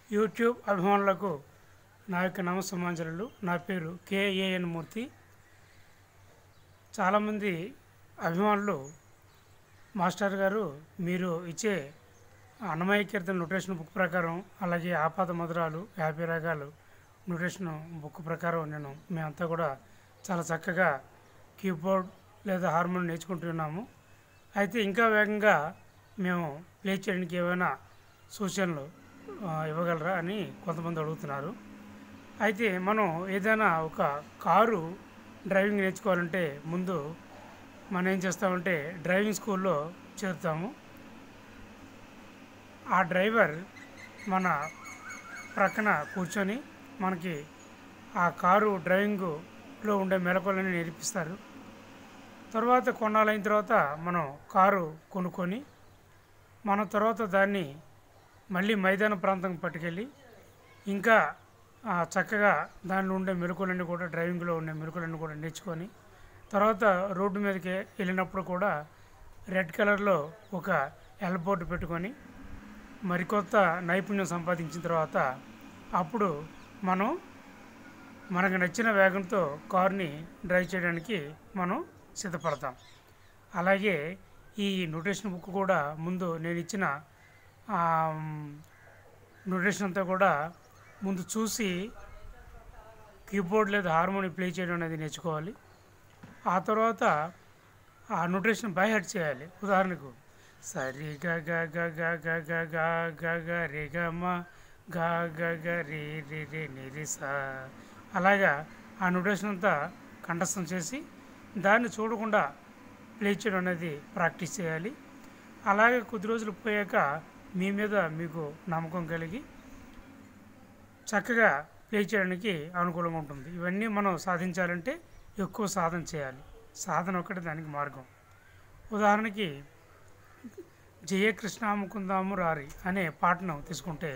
YouTube అభిమానులకు నా యొక్క నమస్సమాంజలు నా పేరు కేఏఎన్ మూర్తి చాలామంది అభిమానులు మాస్టర్ గారు మీరు ఇచ్చే అన్నమయ్య కీర్తన న్యూట్రిషన్ బుక్ ప్రకారం అలాగే ఆపాత మధురాలు యాభై రాగాలు న్యూట్రిషన్ బుక్ ప్రకారం నేను మేమంతా కూడా చాలా చక్కగా కీబోర్డ్ లేదా హార్మోన్ నేర్చుకుంటున్నాము అయితే ఇంకా వేగంగా మేము ప్లే చేయడానికి ఏమైనా సూచనలు ఆ, ఇవ్వగలరా అని కొంతమంది అడుగుతున్నారు అయితే మనం ఏదైనా ఒక కారు డ్రైవింగ్ నేర్చుకోవాలంటే ముందు మనం ఏం చేస్తామంటే డ్రైవింగ్ స్కూల్లో చేరుతాము ఆ డ్రైవర్ మన ప్రక్కన కూర్చొని మనకి ఆ కారు డ్రైవింగ్లో ఉండే మెలకువలని నేర్పిస్తారు తర్వాత కొన్నాళ్ళైన తర్వాత మనం కారు కొనుక్కొని మన తర్వాత దాన్ని మళ్ళీ మైదాన ప్రాంతం పట్టుకెళ్ళి ఇంకా ఆ, చక్కగా దానిలో ఉండే మెలకువలన్నీ కూడా డ్రైవింగ్లో ఉండే మెలకువలన్నీ కూడా నేర్చుకొని తర్వాత రోడ్డు మీదకి వెళ్ళినప్పుడు కూడా రెడ్ కలర్లో ఒక ఎల్ బోర్డు పెట్టుకొని మరికొత్త నైపుణ్యం సంపాదించిన తర్వాత అప్పుడు మనం మనకు నచ్చిన వేగంతో కారుని డ్రైవ్ చేయడానికి మనం సిద్ధపడతాం అలాగే ఈ న్యూట్రిషన్ బుక్ కూడా ముందు నేను ఇచ్చిన ఆ, న్యూట్రిషన్ అంతా కూడా ముందు చూసి కీబోర్డ్ లేదా హార్మోని ప్లే చేయడం అనేది నేర్చుకోవాలి ఆ తర్వాత ఆ న్యూట్రిషన్ బై హెడ్ చేయాలి ఉదాహరణకు సరి గ గ గ గ గ గ గ గ గ రే గ మ గ గ గ రే రే రే ని రి సా అలాగా ఆ న్యూట్రిషన్ అంతా కంఠస్థం చేసి దాన్ని చూడకుండా ప్లే చేయడం అనేది ప్రాక్టీస్ చేయాలి అలాగే కొద్ది రోజులు పోయాక మీ మీద మీకు నమ్మకం కలిగి చక్కగా ప్లే చేయడానికి అనుకూలంగా ఉంటుంది ఇవన్నీ మనం సాధించాలంటే ఎక్కువ సాధన చేయాలి సాధన ఒకటి దానికి మార్గం ఉదాహరణకి జయ కృష్ణాముకుందాము రారి అనే పాటను తీసుకుంటే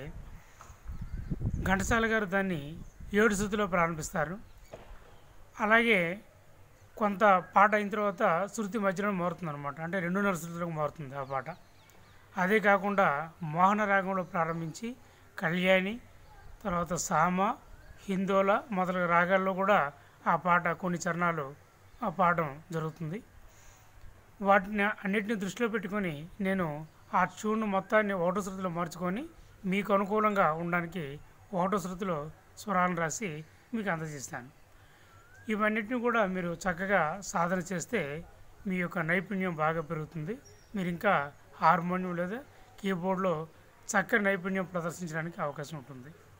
ఘంటసాల గారు దాన్ని ఏడు శృతిలో ప్రారంభిస్తారు అలాగే కొంత పాట అయిన తర్వాత శృతి మధ్యలో మారుతుంది అనమాట అంటే రెండున్నర శృతిలోకి మారుతుంది ఆ పాట అదే కాకుండా మోహన రాగంలో ప్రారంభించి కళ్యాణి తర్వాత సామ హిందోల మొదలగు రాగాల్లో కూడా ఆ పాట కొన్ని చరణాలు ఆ పాడడం జరుగుతుంది వాటిని అన్నిటిని దృష్టిలో పెట్టుకొని నేను ఆ ట్యూన్ మొత్తాన్ని ఒకటో శృతిలో మార్చుకొని మీకు అనుకూలంగా ఉండడానికి ఒకటో శృతిలో స్వరాలను రాసి మీకు అందజేస్తాను ఇవన్నిటిని కూడా మీరు చక్కగా సాధన చేస్తే మీ యొక్క నైపుణ్యం బాగా పెరుగుతుంది మీరు ఇంకా హార్మోనియం లేదా కీబోర్డ్లో చక్కని నైపుణ్యం ప్రదర్శించడానికి అవకాశం ఉంటుంది